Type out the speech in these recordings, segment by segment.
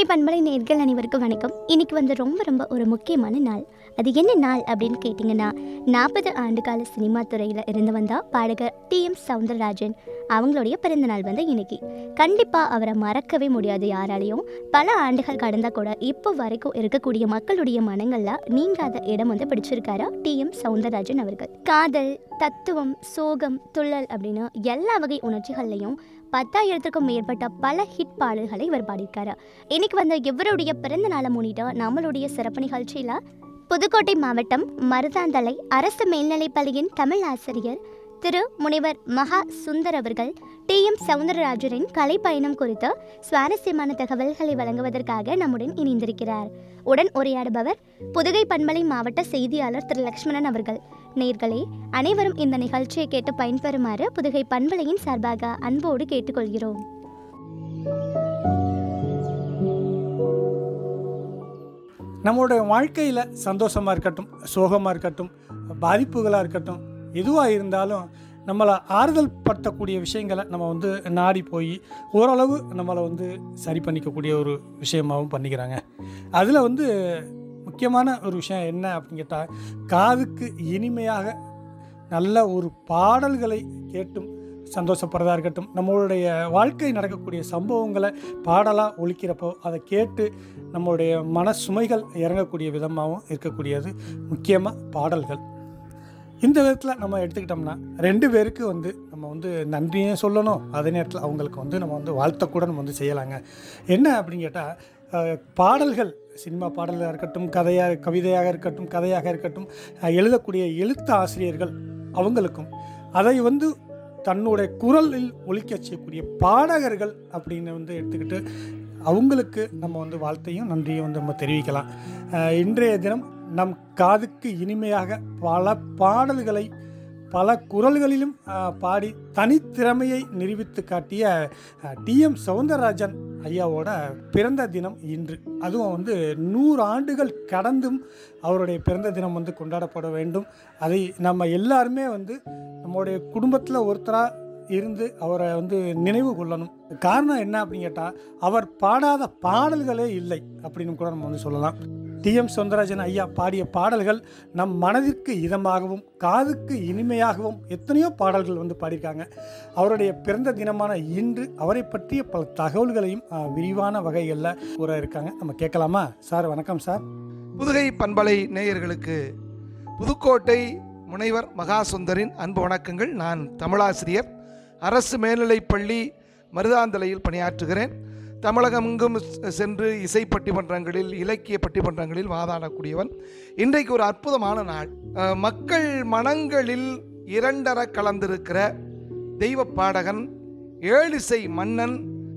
பண்பலை நேர்கள் அனைவருக்கும் வணக்கம் இன்னைக்கு வந்து ரொம்ப ரொம்ப ஒரு முக்கியமான நாள் அது என்ன நாள் அப்படின்னு கேட்டிங்கன்னா நாற்பது ஆண்டு கால சினிமா துறையில் இருந்து வந்தா பாடகர் டி எம் சவுந்தரராஜன் அவங்களுடைய பிறந்த நாள் வந்து இன்னைக்கு கண்டிப்பாக அவரை மறக்கவே முடியாது யாராலையும் பல ஆண்டுகள் கடந்தால் கூட இப்போ வரைக்கும் இருக்கக்கூடிய மக்களுடைய மனங்களில் நீங்காத இடம் வந்து பிடிச்சிருக்காரா டி எம் சவுந்தரராஜன் அவர்கள் காதல் தத்துவம் சோகம் துள்ளல் அப்படின்னு எல்லா வகை உணர்ச்சிகள்லையும் பத்தாயிரத்துக்கும் மேற்பட்ட பல ஹிட் பாடல்களை இவர் பாடியிருக்காரு இன்னைக்கு வந்து இவருடைய பிறந்த நாளை முன்னிட்டு நம்மளுடைய சிறப்பு நிகழ்ச்சியில் புதுக்கோட்டை மாவட்டம் மருதாந்தலை அரசு மேல்நிலைப்பள்ளியின் தமிழ் ஆசிரியர் திரு முனைவர் மகா சுந்தர் அவர்கள் டி எம் சவுந்தரராஜனின் கலை பயணம் குறித்து சுவாரஸ்யமான தகவல்களை வழங்குவதற்காக நம்முடன் இணைந்திருக்கிறார் உடன் உரையாடுபவர் புதுகை பண்பலை மாவட்ட செய்தியாளர் திரு லக்ஷ்மணன் அவர்கள் நேர்களே அனைவரும் இந்த நிகழ்ச்சியை கேட்டு பயன்பெறுமாறு புதுகை பண்பலையின் சார்பாக அன்போடு கேட்டுக்கொள்கிறோம் நம்மளுடைய வாழ்க்கையில் சந்தோஷமாக இருக்கட்டும் சோகமாக இருக்கட்டும் பாதிப்புகளாக இருக்கட்டும் எதுவாக இருந்தாலும் நம்மளை ஆறுதல் படுத்தக்கூடிய விஷயங்களை நம்ம வந்து நாடி போய் ஓரளவு நம்மளை வந்து சரி பண்ணிக்கக்கூடிய ஒரு விஷயமாகவும் பண்ணிக்கிறாங்க அதில் வந்து முக்கியமான ஒரு விஷயம் என்ன அப்படின்னு கேட்டால் காதுக்கு இனிமையாக நல்ல ஒரு பாடல்களை கேட்டும் சந்தோஷப்படுறதா இருக்கட்டும் நம்மளுடைய வாழ்க்கை நடக்கக்கூடிய சம்பவங்களை பாடலாக ஒழிக்கிறப்போ அதை கேட்டு நம்மளுடைய மன சுமைகள் இறங்கக்கூடிய விதமாகவும் இருக்கக்கூடியது முக்கியமாக பாடல்கள் இந்த விதத்தில் நம்ம எடுத்துக்கிட்டோம்னா ரெண்டு பேருக்கு வந்து நம்ம வந்து நன்றியும் சொல்லணும் அதே நேரத்தில் அவங்களுக்கு வந்து நம்ம வந்து வாழ்த்தக்கூட நம்ம வந்து செய்யலாங்க என்ன அப்படின்னு கேட்டால் பாடல்கள் சினிமா பாடலாக இருக்கட்டும் கதையாக கவிதையாக இருக்கட்டும் கதையாக இருக்கட்டும் அஹ், எழுதக்கூடிய எழுத்து ஆசிரியர்கள் அவங்களுக்கும் அதை வந்து தன்னுடைய குரலில் ஒலிக்க செய்யக்கூடிய பாடகர்கள் அப்படின்னு வந்து எடுத்துக்கிட்டு அவங்களுக்கு நம்ம வந்து வாழ்த்தையும் நன்றியும் வந்து நம்ம தெரிவிக்கலாம் அஹ், இன்றைய தினம் நம் காதுக்கு இனிமையாக பல பாடல்களை பல குரல்களிலும் அஹ், பாடி தனித்திறமையை நிரூபித்து காட்டிய டிஎம் சவுந்தரராஜன் ஐயாவோட பிறந்த தினம் இன்று அதுவும் வந்து நூறு ஆண்டுகள் கடந்தும் அவருடைய பிறந்த தினம் வந்து கொண்டாடப்பட வேண்டும் அதை நம்ம எல்லாருமே வந்து நம்மளுடைய குடும்பத்தில் ஒருத்தராக இருந்து அவரை வந்து நினைவு கொள்ளணும் காரணம் என்ன அப்படின்னு கேட்டால் அவர் பாடாத பாடல்களே இல்லை அப்படின்னு கூட நம்ம வந்து சொல்லலாம் டிஎம் சௌந்தரராஜன் ஐயா பாடிய பாடல்கள் நம் மனதிற்கு இதமாகவும் காதுக்கு இனிமையாகவும் எத்தனையோ பாடல்கள் வந்து பாடியிருக்காங்க அவருடைய பிறந்த தினமான இன்று அவரை பற்றிய பல தகவல்களையும் அஹ், விரிவான வகைகளில் கூற இருக்காங்க நம்ம கேட்கலாமா சார் வணக்கம் சார் புதுகை பண்பலை நேயர்களுக்கு புதுக்கோட்டை முனைவர் மகாசுந்தரின் அன்பு வணக்கங்கள் நான் தமிழாசிரியர் அரசு மேல்நிலைப்பள்ளி மருதாந்தலையில் பணியாற்றுகிறேன் தமிழகமெங்கும் செ- சென்று இசை பட்டிமன்றங்களில் இலக்கிய பட்டிமன்றங்களில் வாதாடக்கூடியவன் இன்றைக்கு ஒரு அற்புதமான நாள் அஹ், மக்கள் மனங்களில் இரண்டர கலந்திருக்கிற தெய்வ பாடகன் ஏழிசை மன்னன்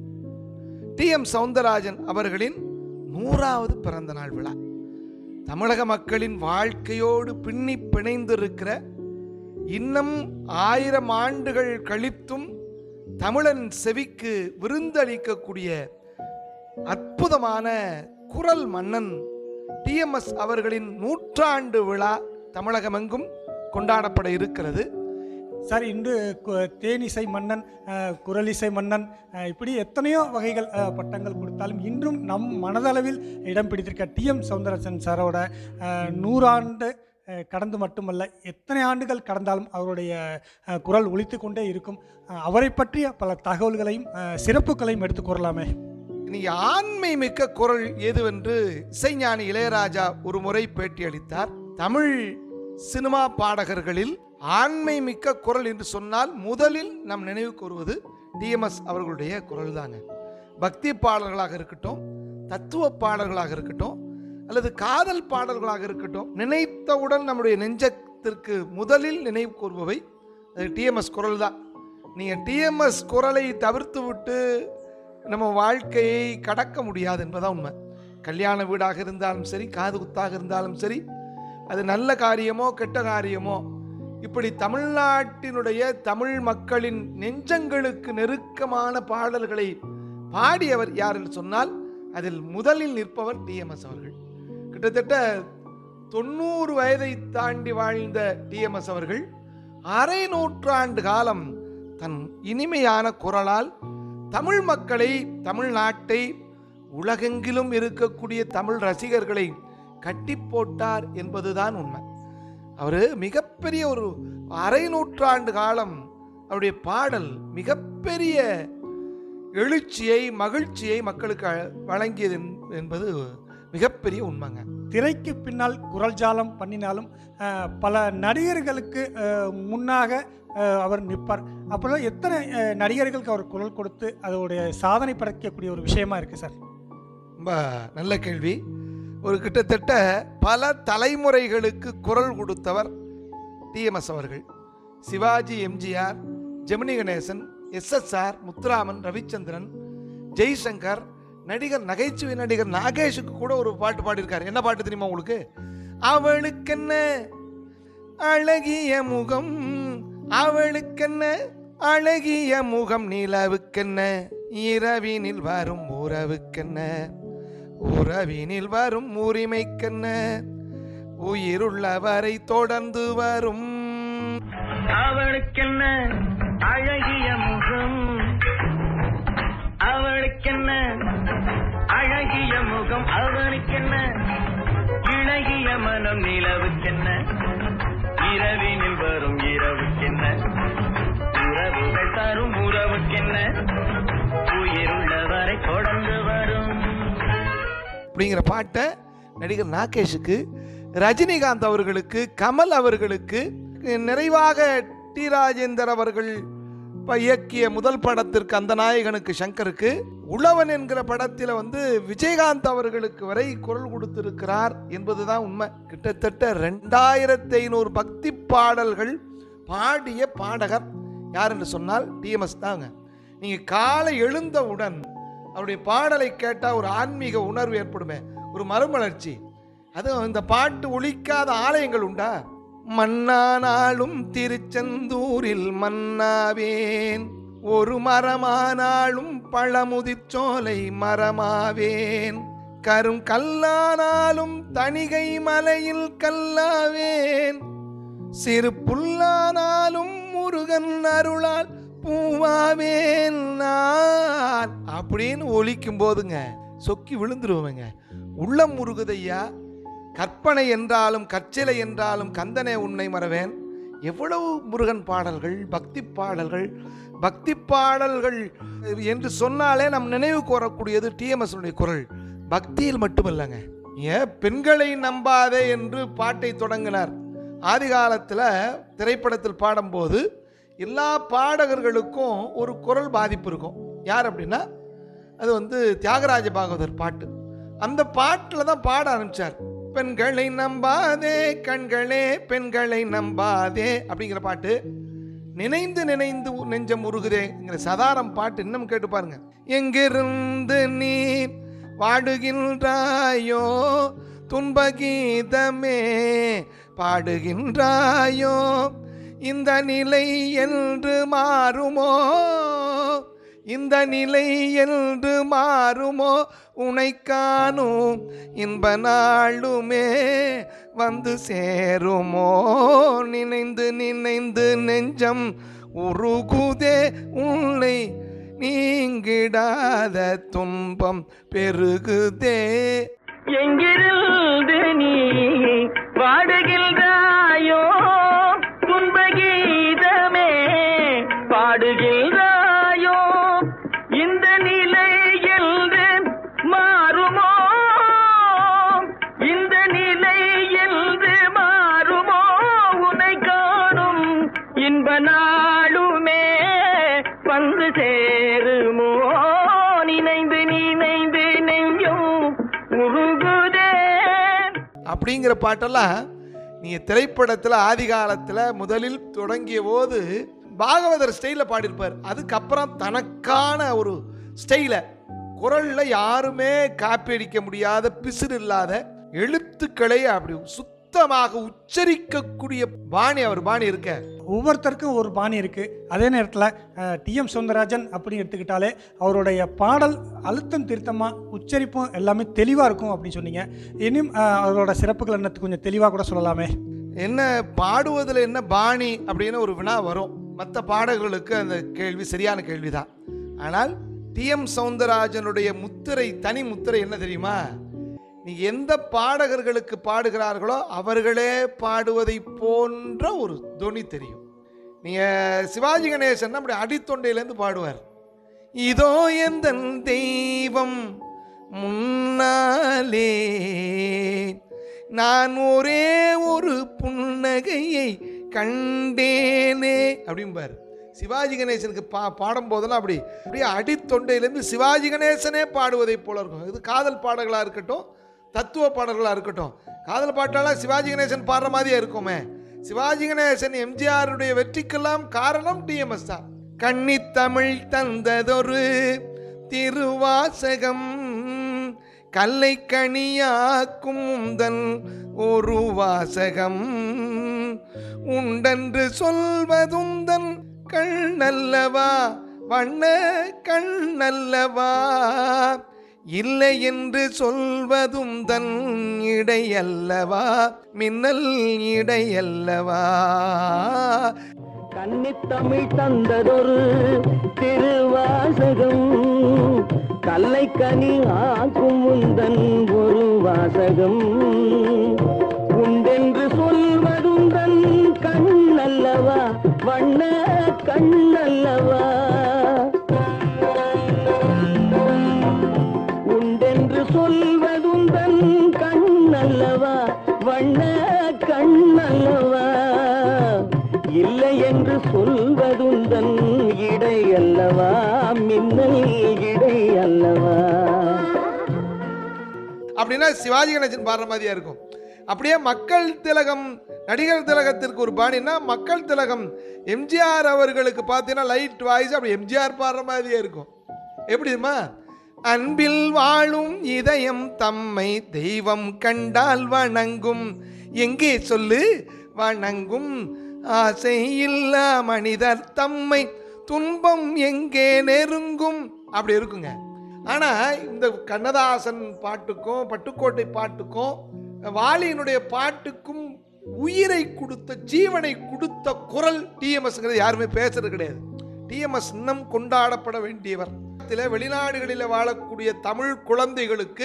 டி எம் சவுந்தரராஜன் அவர்களின் நூறாவது பிறந்த நாள் விழா தமிழக மக்களின் வாழ்க்கையோடு பின்னி பிணைந்திருக்கிற இன்னும் ஆயிரம் ஆண்டுகள் கழித்தும் தமிழன் செவிக்கு விருந்தளிக்கக்கூடிய அற்புதமான குரல் மன்னன் டிஎம்எஸ் அவர்களின் நூற்றாண்டு விழா தமிழகமெங்கும் கொண்டாடப்பட இருக்கிறது சார் இன்று கு- தேனிசை மன்னன் அஹ், குரலிசை மன்னன் அஹ், இப்படி எத்தனையோ வகைகள் அஹ், பட்டங்கள் கொடுத்தாலும் இன்றும் நம் மனதளவில் இடம் பிடித்திருக்க டிஎம் சவுந்தரராஜன் சாரோட அஹ், நூறாண்டு அஹ், கடந்து மட்டுமல்ல எத்தனை ஆண்டுகள் கடந்தாலும் அவருடைய அஹ், குரல் ஒலித்து கொண்டே இருக்கும் அஹ், அவரை பற்றிய பல தகவல்களையும் அஹ், சிறப்புகளையும் எடுத்து கூறலாமே நீ ஆண்மை மிக்க குரல் எதுவென்று இசைஞானி இளையராஜா ஒரு முறை பேட்டியளித்தார் தமிழ் சினிமா பாடகர்களில் ஆண்மை மிக்க குரல் என்று சொன்னால் முதலில் நம் நினைவுக்கு வருவது டிஎம்எஸ் அவர்களுடைய குரல் தாங்க பக்தி பாடல்களாக இருக்கட்டும் தத்துவ பாடல்களாக இருக்கட்டும் அல்லது காதல் பாடல்களாக இருக்கட்டும் நினைத்தவுடன் நம்முடைய நெஞ்சத்திற்கு முதலில் நினைவு கூறுபவை டிஎம்எஸ் குரல் தான் நீங்கள் டிஎம்எஸ் குரலை தவிர்த்து விட்டு நம்ம வாழ்க்கையை கடக்க முடியாது என்பதான் உண்மை கல்யாண வீடாக இருந்தாலும் சரி காது குத்தாக இருந்தாலும் சரி அது நல்ல காரியமோ கெட்ட காரியமோ இப்படி தமிழ்நாட்டினுடைய தமிழ் மக்களின் நெஞ்சங்களுக்கு நெருக்கமான பாடல்களை பாடியவர் யார் என்று சொன்னால் அதில் முதலில் நிற்பவர் டிஎம்எஸ் அவர்கள் கிட்டத்தட்ட தொண்ணூறு வயதை தாண்டி வாழ்ந்த டிஎம்எஸ் அவர்கள் அரை நூற்றாண்டு காலம் தன் இனிமையான குரலால் தமிழ் மக்களை தமிழ்நாட்டை உலகெங்கிலும் இருக்கக்கூடிய தமிழ் ரசிகர்களை கட்டி போட்டார் என்பதுதான் உண்மை அவர் மிகப்பெரிய ஒரு அரை நூற்றாண்டு காலம் அவருடைய பாடல் மிகப்பெரிய எழுச்சியை மகிழ்ச்சியை மக்களுக்கு அ- வழங்கியது என்- என்பது மிகப்பெரிய உண்மைங்க திரைக்கு பின்னால் குரல் ஜாலம் பண்ணினாலும் அஹ், பல நடிகர்களுக்கு அஹ், முன்னாக அஹ், அவர் நிற்பார் அப்புறம் எத்தனை அஹ், நடிகர்களுக்கு அவர் குரல் கொடுத்து அதோடைய சாதனை படைக்கக்கூடிய ஒரு விஷயமா இருக்குது சார் ரொம்ப நல்ல கேள்வி ஒரு கிட்டத்தட்ட பல தலைமுறைகளுக்கு குரல் கொடுத்தவர் டிஎம்எஸ் அவர்கள் சிவாஜி எம்ஜிஆர் ஜெமினி கணேசன் எஸ்எஸ்ஆர் முத்துராமன் ரவிச்சந்திரன் ஜெய்சங்கர் நடிகர் நகைச்சுவை நடிகர் நாகேஷுக்கு கூட ஒரு பாட்டு பாடியிருக்காரு என்ன பாட்டு தெரியுமா உங்களுக்கு அவளுக்கென்ன அழகிய முகம் அவளுக்கென்ன அழகிய முகம் நிலவுக்கென்ன இரவினில் வரும் உறவுக்கென்ன உறவினில் வரும் உரிமைக்கென்ன உயிருள்ளவரை தொடர்ந்து வரும் அவளுக்கென்ன அழகிய முகம் அவளுக்கென்ன அழகிய முகம் அவனுக்கென்ன இழகிய மனம் நிலவுக்கென்ன இரவினில் வரும் இரவுக்கென்ன உறவுகள் தரும் உறவுக்கென்ன உயிருள்ளவரை தொடர்ந்து வரும் அப்படிங்கிற பாட்டை நடிகர் நாகேஷுக்கு ரஜினிகாந்த் அவர்களுக்கு கமல் அவர்களுக்கு நிறைவாக டி ராஜேந்தர் அவர்கள் இப்ப இயக்கிய முதல் படத்திற்கு அந்த நாயகனுக்கு சங்கருக்கு உழவன் என்கிற படத்தில் வந்து விஜயகாந்த் அவர்களுக்கு வரை குரல் கொடுத்திருக்கிறார் என்பதுதான் உண்மை கிட்டத்தட்ட ரெண்டாயிரத்தி ஐநூறு பக்தி பாடல்கள் பாடிய பாடகர் யார் என்று சொன்னால் டிஎம்எஸ் தாங்க நீங்கள் காலை எழுந்தவுடன் அவருடைய பாடலை கேட்டால் ஒரு ஆன்மீக உணர்வு ஏற்படுமே ஒரு மறுமலர்ச்சி அதுவும் இந்த பாட்டு ஒழிக்காத ஆலயங்கள் உண்டா மண்ணானாலும் திருச்செந்தூரில் மன்னாவேன் ஒரு மரமானாலும் பழமுதிர்ச்சோலை மரமாவேன் கரும் கல்லானாலும் தணிகை மலையில் கல்லாவேன் சிறு புல்லானாலும் முருகன் அருளால் பூவாவேன் நான் அப்படின்னு ஒலிக்கும் போதுங்க சொக்கி விழுந்துருவோங்க உள்ளம் முருகுதையா கற்பனை என்றாலும் கச்சிலை என்றாலும் கந்தனே உன்னை மறவேன் எவ்வளவு முருகன் பாடல்கள் பக்தி பாடல்கள் பக்தி பாடல்கள் என்று சொன்னாலே நம் நினைவுக்கு வரக்கூடியது டிஎம்எஸ் உடைய குரல் பக்தியில் மட்டுமல்லங்க ஏன் பெண்களை நம்பாதே என்று பாட்டை தொடங்கினார் ஆதி காலத்தில் திரைப்படத்தில் பாடும்போது எல்லா பாடகர்களுக்கும் ஒரு குரல் பாதிப்பு இருக்கும் யார் அப்படின்னா அது வந்து தியாகராஜ பாகவதர் பாட்டு அந்த பாட்டில் தான் பாட ஆரம்பிச்சார் பெண்களை நம்பாதே கண்களே பெண்களை நம்பாதே அப்படிங்கிற பாட்டு நினைந்து நினைந்து உ- நெஞ்சம் உருகுதேங்கிற சதாரம் பாட்டு இன்னும் கேட்டு பாருங்க எங்கிருந்து நீ பாடுகின்றாயோ துன்பகீதமே பாடுகின்றாயோ இந்த நிலை என்று மாறுமோ இந்த நிலை என்று மாறுமோ உனை காணும் இன்ப நாளுமே வந்து சேருமோ நினைந்து நினைந்து நெஞ்சம் உருகுதே உன்னை நீங்கிடாத துன்பம் பெருகுதே எங்கிருந்து நீ பாடுகின்றாயோ துன்பகீதமே பாடுகின்றாயோ இந்த நிலை என்று மாறுமோ இந்த நிலை என்று மாறுமோ உனை காணும் இன்ப நாளுமே வந்து சேருமோ நினைந்து நினைந்து நெஞ்சும் உருகுதே அப்படிங்கிற பாட்டெல்லாம் நீங்கள் திரைப்படத்தில் ஆதி காலத்தில் முதலில் தொடங்கிய போது பாகவதர் ஸ்டைலில் பாடியிருப்பார் அதுக்கப்புறம் தனக்கான ஒரு ஸ்டைலை குரலில் யாருமே காப்பி அடிக்க முடியாத பிசிறு இல்லாத எழுத்துக்களை அப்படி சுத்தமாக உச்சரிக்கக்கூடிய பாணி அவர் பாணி இருக்க ஒவ்வொருத்தருக்கும் ஒரு பாணி இருக்குது அதே நேரத்தில் டிஎம் சௌந்தரராஜன் அப்படின்னு எடுத்துக்கிட்டாலே அவருடைய பாடல் அழுத்தம் திருத்தமாக உச்சரிப்பும் எல்லாமே தெளிவாக இருக்கும் அப்படின்னு சொன்னீங்க இன்னும் அஹ், அவரோட சிறப்புகள் என்ன கொஞ்சம் தெளிவாக கூட சொல்லலாமே என்ன பாடுவதில் என்ன பாணி அப்படின்னு ஒரு வினா வரும் மற்ற பாடல்களுக்கு அந்த கேள்வி சரியான கேள்விதான் ஆனால் டி எம் சவுந்தரராஜனுடைய முத்திரை தனி முத்திரை என்ன தெரியுமா நீ எந்த பாடகர்களுக்கு பாடுகிறார்களோ அவர்களே பாடுவதை போன்ற ஒரு தொனி தெரியும் நீங்க சிவாஜி கணேசன் அப்படி அடித்தொண்டையிலேருந்து பாடுவார் இதோ எந்த தெய்வம் முன்னாலே நான் ஒரே ஒரு புன்னகையை கண்டேனே அப்படிம்பார் சிவாஜி கணேசனுக்கு பா பாடும் போதெல்லாம் அப்படி அப்படியே அடித்தொண்டையிலேருந்து சிவாஜி கணேசனே பாடுவதைப் போல இருக்கும் இது காதல் பாடல்களாக இருக்கட்டும் தத்துவ பாடல்களாக இருக்கட்டும் காதல் பாட்டாலாம் சிவாஜி கணேசன் பாடுற மாதிரியே இருக்குமே சிவாஜி கணேசன் எம்ஜிஆருடைய வெற்றிக்கெல்லாம் காரணம் டிஎம்எஸ் தான் கன்னித்தமிழ் தந்ததொரு திருவாசகம் கல்லை கனியாக்கும் உந்தன் ஒரு வாசகம் உண்டென்று சொல்வதுந்தன் கண்ணல்லவா வண்ண கண்ணல்லவா இல்லை என்று சொல்வதும் தன் இடையல்லவா மின்னல் இடையல்லவா கன்னித்தமிழ் தந்ததொரு திருவாசகம் கல்லை கனி ஆக்கும் உந்தன் ஒரு வாசகம் உண்டென்று சொல்வதுந்தன் கண்ணல்லவா வண்ண கண்ணல்லவா உண்டென்று சொல்வதுந்தன் கண்ணல்லவா வண்ண கண்ணல்லவா இல்லை என்று சொல்வதுந்தன் இடை அல்லவா மின்னல் இடை அல்லவா அப்படின்னா சிவாஜி கணேசன் பாடுற மாதிரியா இருக்கும் அப்படியே மக்கள் திலகம் நடிகர் திலகத்திற்கு ஒரு பாணின்னா மக்கள் திலகம் எம்ஜிஆர் அவர்களுக்கு பார்த்தீங்கன்னா லைட் வாய்ஸ் அப்படி எம்ஜிஆர் பாடுற மாதிரியே இருக்கும் எப்படிமா அன்பில் வாழும் இதயம் தம்மை தெய்வம் கண்டால் வணங்கும் எங்கே சொல்லு வணங்கும் ஆசை இல்லா மனிதர் தம்மை துன்பம் எங்கே நெருங்கும் அப்படி இருக்குங்க ஆனா இந்த கண்ணதாசன் பாட்டுக்கும் பட்டுக்கோட்டை பாட்டுக்கும் வாலியினுடைய பாட்டுக்கும் உயிரை கொடுத்த ஜீவனை கொடுத்த குரல் டிஎம்எஸ்ங்கிறது யாருமே பேசுறது கிடையாது டிஎம்எஸ் இன்னும் கொண்டாடப்பட வேண்டியவர் சில வெளிநாடுகளில் வாழக்கூடிய தமிழ் குழந்தைகளுக்கு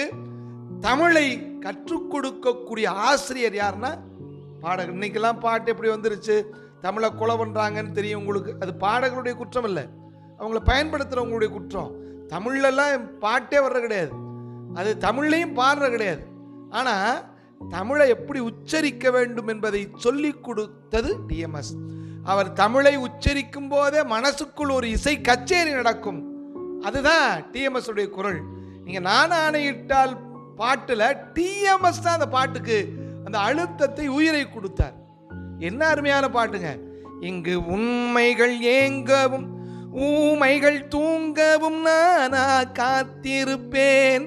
தமிழை கற்றுக் கொடுக்கக்கூடிய ஆசிரியர் யாருன்னா பாடகர் இன்னைக்கெல்லாம் பாட்டு எப்படி வந்துருச்சு தமிழை கொலை பண்ணுறாங்கன்னு தெரியும் உங்களுக்கு அது பாடகருடைய குற்றம் இல்லை அவங்கள பயன்படுத்துகிறவங்களுடைய குற்றம் தமிழ்லலாம் பாட்டே வர்றது கிடையாது அது தமிழ்லையும் பாடுறது கிடையாது ஆனால் தமிழை எப்படி உச்சரிக்க வேண்டும் என்பதை சொல்லிக் கொடுத்தது டிஎம்எஸ் அவர் தமிழை உச்சரிக்கும் போதே மனசுக்குள் ஒரு இசை கச்சேரி நடக்கும் அதுதான் டிஎம்எஸ் உடைய குரல் நீங்கள் நான் ஆணையிட்டால் பாட்டில் டிஎம்எஸ் தான் அந்த பாட்டுக்கு அந்த அழுத்தத்தை உயிரை கொடுத்தார் என்ன அருமையான பாட்டுங்க இங்கு உண்மைகள் ஏங்கவும் ஊமைகள் தூங்கவும் நானா காத்திருப்பேன்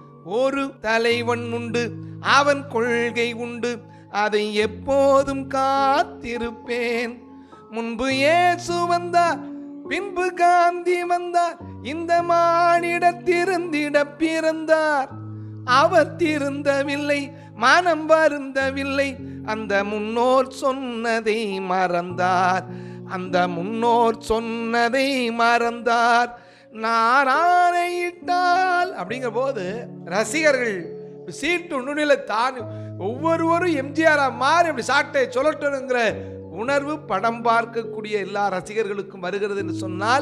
ஒரு தலைவன் உண்டு அவன் கொள்கை உண்டு அதை எப்போதும் காத்திருப்பேன் முன்பு இயேசு வந்தார் பின்பு காந்தி வந்தார் இந்த மானிட திருந்திட பிறந்தார் அவர் திருந்தவில்லை மனம் வருந்தவில்லை அந்த முன்னோர் சொன்னதை மறந்தார் அந்த முன்னோர் சொன்னதை மறந்தார் நான் ஆணையிட்டால் அப்படிங்கிற போது ரசிகர்கள் சீட்டு நுனில தான் ஒவ்வொருவரும் எம்ஜிஆரா மாறி அப்படி சாட்டை சொல்லட்டணுங்கிற உணர்வு படம் பார்க்கக்கூடிய எல்லா ரசிகர்களுக்கும் வருகிறது என்று சொன்னால்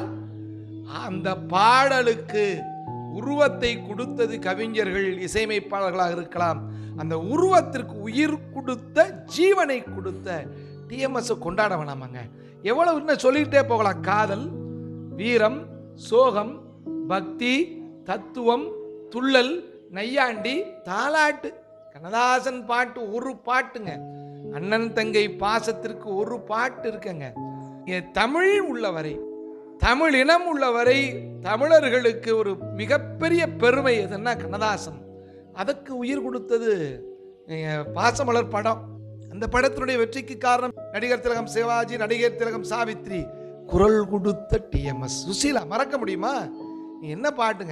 அந்த பாடலுக்கு உருவத்தை கொடுத்தது கவிஞர்கள் இசையமைப்பாளர்களாக இருக்கலாம் அந்த உருவத்திற்கு உயிர் கொடுத்த ஜீவனை கொடுத்த டிஎம்எஸ் கொண்டாட வேணாமாங்க எவ்வளவு இன்னும் சொல்லிக்கிட்டே போகலாம் காதல் வீரம் சோகம் பக்தி தத்துவம் துள்ளல் நையாண்டி தாலாட்டு கண்ணதாசன் பாட்டு ஒரு பாட்டுங்க அண்ணன் தங்கை பாசத்திற்கு ஒரு பாட்டு இருக்குங்க இங்க தமிழ் உள்ளவரை தமிழ் இனம் உள்ளவரை தமிழர்களுக்கு ஒரு மிகப்பெரிய பெருமை எதுன்னா கண்ணதாசன் அதுக்கு உயிர் கொடுத்தது அஹ், பாசமலர் படம் அந்த படத்தினுடைய வெற்றிக்கு காரணம் நடிகர் திலகம் சிவாஜி நடிகர் திலகம் சாவித்ரி குரல் கொடுத்த டிஎம்எஸ் சுசீலா மறக்க முடியுமா நீ என்ன பாட்டுங்க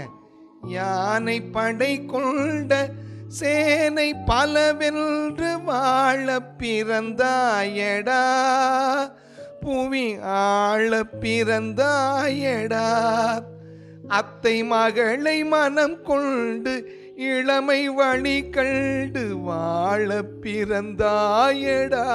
யானை படை கொண்ட சேனை பலவென்று வாழ பிறந்தாயடா புவி ஆள பிறந்தாயடா அத்தை மகளை மனம் கொண்டு இளமை வழி கண்டு வாழ பிறந்தாயடா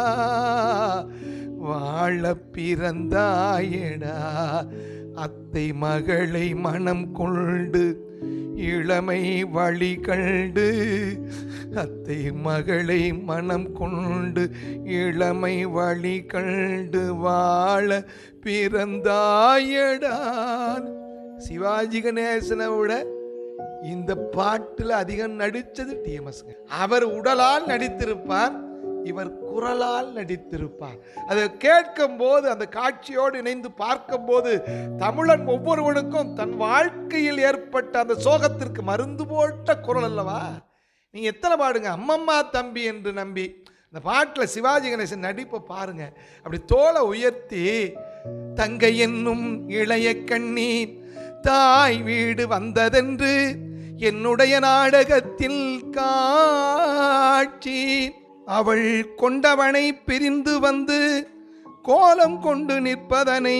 வாழ பிறந்தாயடா அத்தை மகளை மனம் கொண்டு இளமை வழி கண்டு அத்தை மகளை மனம் கொண்டு இளமை வழி கண்டு வாழ பிறந்தாயடான் சிவாஜி கணேசனை விட இந்த பாட்டுல அதிகம் நடிச்சது டிஎம்எஸ் அவர் உடலால் நடித்திருப்பார் இவர் குரலால் நடித்திருப்பார் அதை கேட்கும் போது அந்த காட்சியோடு இணைந்து பார்க்கும்போது தமிழன் ஒவ்வொருவனுக்கும் தன் வாழ்க்கையில் ஏற்பட்ட அந்த சோகத்திற்கு மருந்து போட்ட குரல் அல்லவா நீங்க எத்தனை பாடுங்க அம்மம்மா தம்பி என்று நம்பி இந்த பாட்டில் சிவாஜி கணேசன் நடிப்பை பாருங்க அப்படி தோலை உயர்த்தி தங்கை என்னும் இளைய கண்ணி தாய் வீடு வந்ததென்று என்னுடைய நாடகத்தில் காட்சி அவள் கொண்டவனை பிரிந்து வந்து கோலம் கொண்டு நிற்பதனை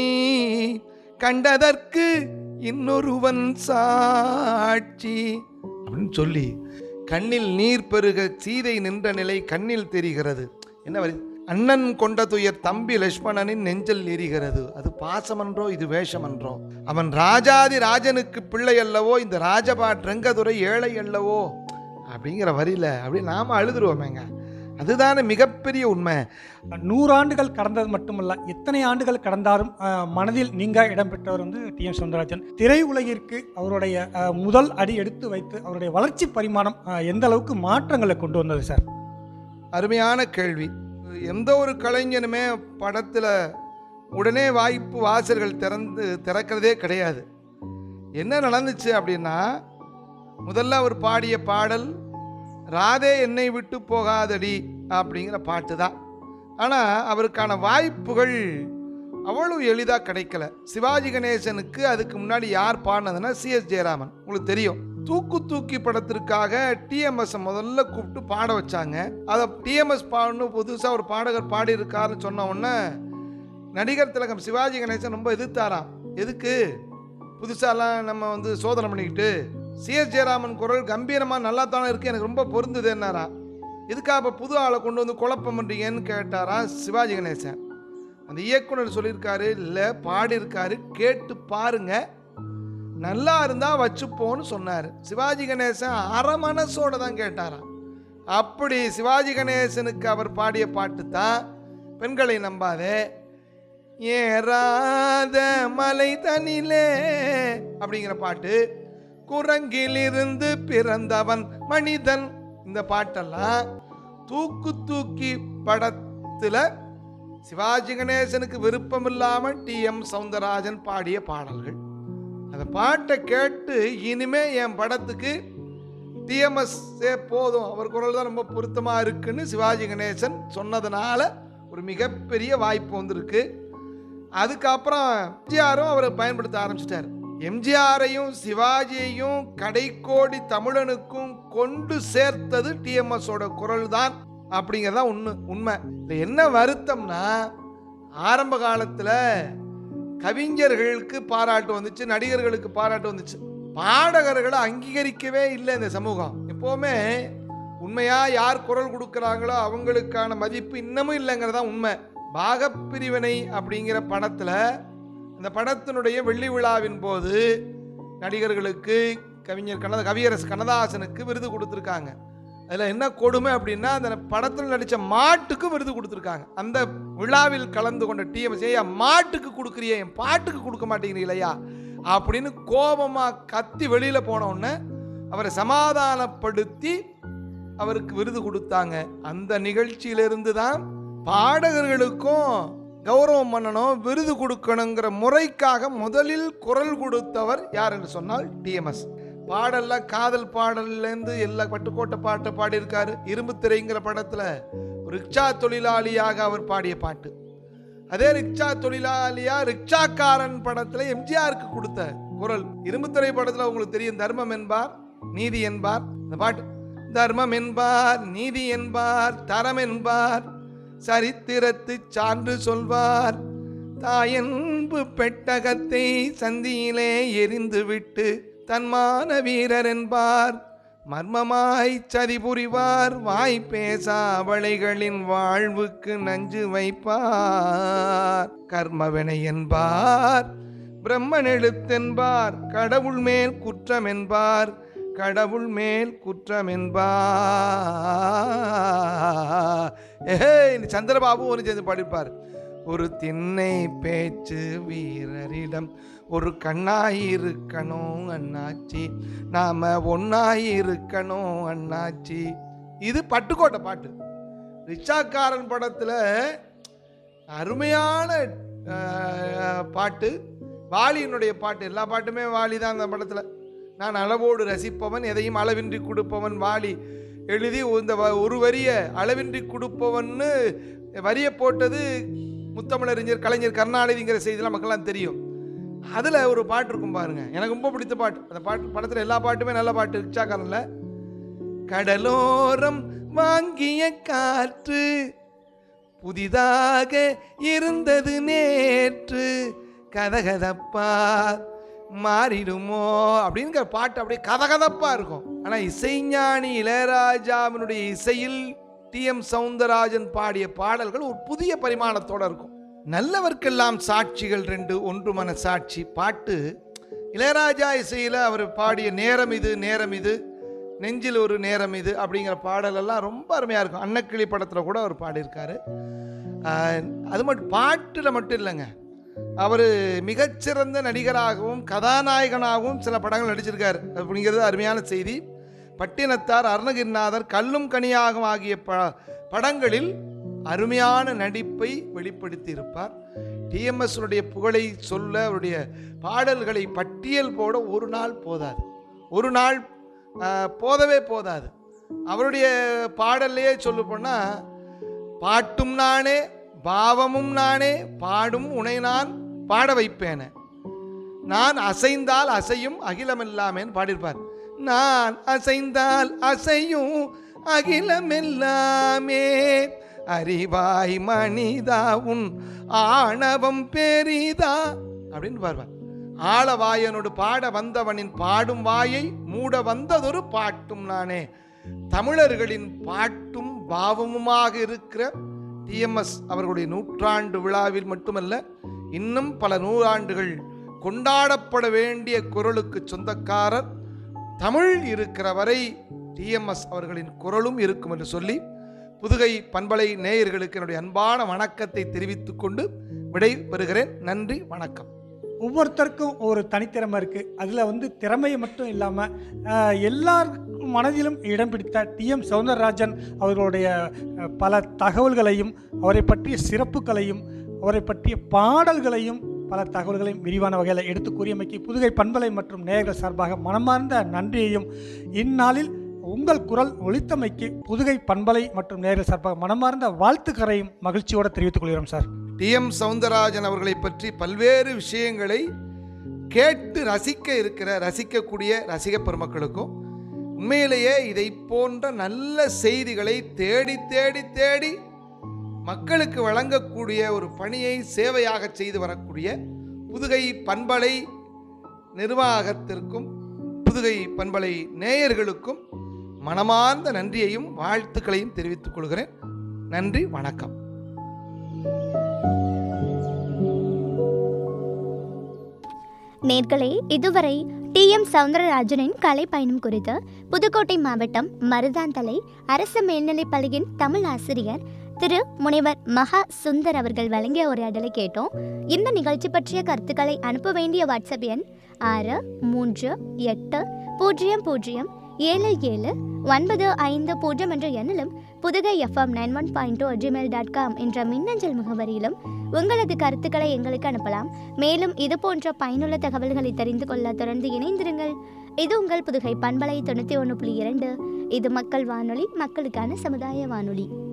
கண்டதற்கு இன்னொருவன் சாட்சி அப்படின்னு சொல்லி கண்ணில் நீர் பெருக சீதை நின்ற நிலை கண்ணில் தெரிகிறது என்ன வரி அண்ணன் கொண்ட துயர் தம்பி லட்சுமணனின் நெஞ்சல் எரிகிறது அது பாசமன்றோ இது வேஷமன்றோ அவன் ராஜாதி ராஜனுக்கு பிள்ளை அல்லவோ இந்த ராஜபாட் ரெங்கதுரை ஏழை அல்லவோ அப்படிங்கிற வரியில அப்படி நாம அழுதுருவோமேங்க அதுதானே மிகப்பெரிய உண்மை நூறாண்டுகள் கடந்தது மட்டுமல்ல எத்தனை ஆண்டுகள் கடந்தாலும் அஹ், மனதில் நீங்க இடம்பெற்றவர் வந்து டி எம் சவுந்தரராஜன் திரையுலகிற்கு அவருடைய அஹ், முதல் அடி எடுத்து வைத்து அவருடைய வளர்ச்சி பரிமாணம் அஹ், எந்த அளவுக்கு மாற்றங்களை கொண்டு வந்தது சார் அருமையான கேள்வி எந்த ஒரு கலைஞனுமே படத்தில் உடனே வாய்ப்பு வாசல்கள் திறந்து திறக்கிறதே கிடையாது என்ன நடந்துச்சு அப்படின்னா முதல்ல அவர் பாடிய பாடல் ராதே என்னை விட்டு போகாதடி அப்படிங்கிற பாட்டு தான் ஆனால் அவருக்கான வாய்ப்புகள் அவ்வளவு எளிதாக கிடைக்கல சிவாஜி கணேசனுக்கு அதுக்கு முன்னாடி யார் பாடினதுன்னா சிஎஸ் ஜெயராமன் உங்களுக்கு தெரியும் தூக்கு தூக்கி படத்திற்காக டிஎம்எஸ் முதல்ல கூப்பிட்டு பாட வச்சாங்க அதை டிஎம்எஸ் பாடணும் புதுசாக ஒரு பாடகர் பாடியிருக்காருன்னு சொன்ன உடனே நடிகர் திலகம் சிவாஜி கணேசன் ரொம்ப எதிர்த்தாராம் எதுக்கு புதுசாலாம் நம்ம வந்து சோதனை பண்ணிக்கிட்டு சிஎஸ் ஜெயராமன் குரல் கம்பீரமாக நல்லா தானே இருக்கு எனக்கு ரொம்ப பொருந்தது என்னாரா எதுக்கா இப்போ புது ஆளை கொண்டு வந்து குழப்பம் பண்ணுறீங்கன்னு கேட்டாரா சிவாஜி கணேசன் அந்த இயக்குனர் சொல்லியிருக்காரு இல்லை பாடியிருக்காரு கேட்டு பாருங்க நல்லா இருந்தா வச்சுப்போன்னு சொன்னார் சிவாஜி கணேசன் அரை மனசோட தான் கேட்டாராம் அப்படி சிவாஜி கணேசனுக்கு அவர் பாடிய பாட்டு தான் பெண்களை நம்பாதே ஏறாத மலை தனிலே அப்படிங்கிற பாட்டு குரங்கிலிருந்து பிறந்தவன் மனிதன் இந்த பாட்டெல்லாம் தூக்கு தூக்கி படத்துல சிவாஜி கணேசனுக்கு விருப்பம் இல்லாம டி எம் சவுந்தரராஜன் பாடிய பாடல்கள் அந்த பாட்டை கேட்டு இனிமே என் படத்துக்கு டிஎம்எஸ் போதும் அவர் குரல் தான் ரொம்ப பொருத்தமா இருக்குன்னு சிவாஜி கணேசன் சொன்னதுனால ஒரு மிகப்பெரிய வாய்ப்பு வந்திருக்கு அதுக்கப்புறம் எம்ஜிஆரும் அவரை பயன்படுத்த ஆரம்பிச்சிட்டார் எம்ஜிஆரையும் சிவாஜியையும் கடைக்கோடி தமிழனுக்கும் கொண்டு சேர்த்தது டிஎம்எஸோட குரல் தான் அப்படிங்கிறதா உண்மை உண்மை இதில் என்ன வருத்தம்னா ஆரம்ப காலத்தில் கவிஞர்களுக்கு பாராட்டு வந்துச்சு நடிகர்களுக்கு பாராட்டு வந்துச்சு பாடகர்களை அங்கீகரிக்கவே இல்லை இந்த சமூகம் எப்போவுமே உண்மையா யார் குரல் கொடுக்குறாங்களோ அவங்களுக்கான மதிப்பு இன்னமும் இல்லைங்கிறதா உண்மை பாகப்பிரிவினை அப்படிங்கிற படத்தில் அந்த படத்தினுடைய வெள்ளி விழாவின் போது நடிகர்களுக்கு கவிஞர் கண்ண கவியரசு கண்ணதாசனுக்கு விருது கொடுத்துருக்காங்க அதில் என்ன கொடுமை அப்படின்னா அந்த படத்தில் நடித்த மாட்டுக்கு விருது கொடுத்துருக்காங்க அந்த விழாவில் கலந்து கொண்ட டிஎம்எஸ் ஐயா மாட்டுக்கு கொடுக்குறியே என் பாட்டுக்கு கொடுக்க மாட்டேங்கிறீங்களா அப்படின்னு கோபமாக கத்தி வெளியில் போன உடனே அவரை சமாதானப்படுத்தி அவருக்கு விருது கொடுத்தாங்க அந்த நிகழ்ச்சியிலிருந்து தான் பாடகர்களுக்கும் கௌரவம் பண்ணணும் விருது கொடுக்கணுங்கிற முறைக்காக முதலில் குரல் கொடுத்தவர் யார் என்று சொன்னால் டிஎம்எஸ் பாடல்ல காதல் பாடல்லேருந்து எல்லா பட்டுக்கோட்டை பாட்டை பாடியிருக்காரு இரும்பு திரைங்கிற படத்தில் ரிக்ஷா தொழிலாளியாக அவர் பாடிய பாட்டு அதே ரிக்ஷா தொழிலாளியா ரிக்ஷாக்காரன் படத்துல எம்ஜிஆருக்கு கொடுத்த குரல் இரும்புத்துறை படத்துல உங்களுக்கு தெரியும் தர்மம் என்பார் நீதி என்பார் இந்த பாட்டு தர்மம் என்பார் நீதி என்பார் தரம் என்பார் சரித்திரத்து சான்று சொல்வார் தாயன்பு பெட்டகத்தை சந்தியிலே எரிந்துவிட்டு தன்மான வீரர் என்பார் மர்மமாய் சதி புரிவார் வாய் பேசா அவளைகளின் வாழ்வுக்கு நஞ்சு வைப்பார் கர்மவினை என்பார் பிரம்மன் எழுத்தென்பார் கடவுள் மேல் குற்றம் என்பார் கடவுள் மேல் குற்றம் என்பார் ஏஹே இந்த சந்திரபாபு ஒரு சேர்ந்து பாடிப்பார் ஒரு திண்ணை பேச்சு வீரரிடம் ஒரு கண்ணாயிருக்கணும் அண்ணாச்சி நாம ஒன்னாயிருக்கணும் அண்ணாச்சி இது பட்டுக்கோட்டை பாட்டு ரிச்சாக்காரன் படத்தில் அருமையான அஹ், பாட்டு வாலியினுடைய பாட்டு எல்லா பாட்டுமே வாலி தான் அந்த படத்தில் நான் அளவோடு ரசிப்பவன் எதையும் அளவின்றி கொடுப்பவன் வாலி எழுதி இந்த வ- ஒரு வரிய அளவின்றி கொடுப்பவன்னு வரியை போட்டது முத்தமிழறிஞர் கலைஞர் கருணாநிதிங்கிற செய்திலாம் மக்கள்லாம் தெரியும் அதில் ஒரு பாட்டு இருக்கும் பாருங்க எனக்கு ரொம்ப பிடித்த பாட்டு அந்த பாட்டு படத்தில் எல்லா பாட்டுமே நல்ல பாட்டு ரிக்ஷாக்காரனில் கடலோரம் வாங்கிய காற்று புதிதாக இருந்தது நேற்று கதகதப்பா மாறிடுமோ அப்படிங்கிற பாட்டு அப்படியே கதகதப்பா இருக்கும் ஆனால் இசைஞானி இளையராஜாவினுடைய இசையில் டி எம் சவுந்தரராஜன் பாடிய பாடல்கள் ஒரு புதிய பரிமாணத்தோட இருக்கும் நல்லவர்க்கெல்லாம் சாட்சிகள் ரெண்டு ஒன்று மன சாட்சி பாட்டு இளையராஜா இசையில் அவர் பாடிய நேரம் இது நேரம் இது நெஞ்சில் ஒரு நேரம் இது அப்படிங்கிற பாடலெல்லாம் ரொம்ப அருமையாக இருக்கும் அன்னக்கிளி படத்தில் கூட அவர் பாடியிருக்காரு ஆஹ், அது மட்டும் பாட்டில் மட்டும் இல்லைங்க அவர் மிகச்சிறந்த நடிகராகவும் கதாநாயகனாகவும் சில படங்கள் நடிச்சிருக்காரு அப்படிங்கிறது அருமையான செய்தி பட்டினத்தார் அருணகிரிநாதர் கல்லும் கனியாகும் ஆகிய ப படங்களில் அருமையான நடிப்பை வெளிப்படுத்தி இருப்பார் டிஎம்எஸ்னுடைய புகழை சொல்ல அவருடைய பாடல்களை பட்டியல் போட ஒரு நாள் போதாது ஒரு நாள் ஆஹ், போதவே போதாது அவருடைய பாடல்லையே சொல்ல போனால் பாட்டும் நானே பாவமும் நானே பாடும் உனை நான் பாட வைப்பேன நான் அசைந்தால் அசையும் அகிலமெல்லாமேன்னு பாடியிருப்பார் நான் அசைந்தால் அசையும் அகிலமெல்லாமே அறிவாய் மனிதா உன் ஆணவம் பெரிதா அப்படின்னு பாருவார் ஆளவாயனோடு பாட வந்தவனின் பாடும் வாயை மூட வந்ததொரு பாட்டும் நானே தமிழர்களின் பாட்டும் பாவமுமாக இருக்கிற டிஎம்எஸ் அவர்களுடைய நூற்றாண்டு விழாவில் மட்டுமல்ல இன்னும் பல நூறாண்டுகள் கொண்டாடப்பட வேண்டிய குரலுக்கு சொந்தக்காரர் தமிழ் இருக்கிற வரை டிஎம்எஸ் அவர்களின் குரலும் இருக்கும் என்று சொல்லி புதுகை பண்பலை நேயர்களுக்கு என்னுடைய அன்பான வணக்கத்தை தெரிவித்துக் கொண்டு விடை பெறுகிறேன் நன்றி வணக்கம் ஒவ்வொருத்தருக்கும் ஒரு தனித்திறமை இருக்குது அதில் வந்து திறமையை மட்டும் இல்லாமல் எல்லார் மனதிலும் இடம் பிடித்த டிஎம் சௌந்தரராஜன் அவர்களுடைய அஹ், பல தகவல்களையும் அவரை பற்றிய சிறப்புகளையும் அவரை பற்றிய பாடல்களையும் பல தகவல்களையும் விரிவான வகையில் எடுத்து கூறியமைக்கு புதுகை பண்பலை மற்றும் நேயர்கள் சார்பாக மனமார்ந்த நன்றியையும் இந்நாளில் உங்கள் குரல் ஒலித்தமைக்கு புதுகை பண்பலை மற்றும் நேயர்கள் சார்பாக மனமார்ந்த வாழ்த்துக்கரையும் மகிழ்ச்சியோடு தெரிவித்துக் கொள்கிறோம் சார் டிஎம் சவுந்தரராஜன் அவர்களை பற்றி பல்வேறு விஷயங்களை கேட்டு ரசிக்க இருக்கிற ரசிக்கக்கூடிய ரசிக பெருமக்களுக்கும் உண்மையிலேயே இதை போன்ற நல்ல செய்திகளை தேடி தேடி தேடி மக்களுக்கு வழங்கக்கூடிய ஒரு பணியை சேவையாக செய்து வரக்கூடிய புதுகை பண்பலை நிர்வாகத்திற்கும் புதுகை பண்பலை நேயர்களுக்கும் மனமார்ந்த நன்றியையும் வாழ்த்துக்களையும் தெரிவித்துக் கொள்கிறேன் நன்றி வணக்கம் நேர்களே இதுவரை டி எம் சவுந்தரராஜனின் கலை பயணம் குறித்து புதுக்கோட்டை மாவட்டம் மருதாந்தலை அரசு மேல்நிலைப் பள்ளியின் தமிழ் ஆசிரியர் திரு முனைவர் மகா சுந்தர் அவர்கள் வழங்கிய உரையாடலை கேட்டோம் இந்த நிகழ்ச்சி பற்றிய கருத்துக்களை அனுப்ப வேண்டிய வாட்ஸ்அப் எண் ஆறு மூன்று எட்டு பூஜ்ஜியம் பூஜ்ஜியம் ஏழு ஏழு ஒன்பது ஐந்து பூஜ்ஜியம் என்ற எண்ணிலும் Puthugai F M nine one point two Gmail dot com என்ற மின்னஞ்சல் முகவரியிலும் உங்களது கருத்துக்களை எங்களுக்கு அனுப்பலாம் மேலும் இது போன்ற பயனுள்ள தகவல்களை தெரிந்து கொள்ள தொடர்ந்து இணைந்திருங்கள் இது உங்கள் புதுகை பண்பலை தொண்ணூற்றி ஒன்று புள்ளி இரண்டு இது மக்கள் வானொலி மக்களுக்கான சமுதாய வானொலி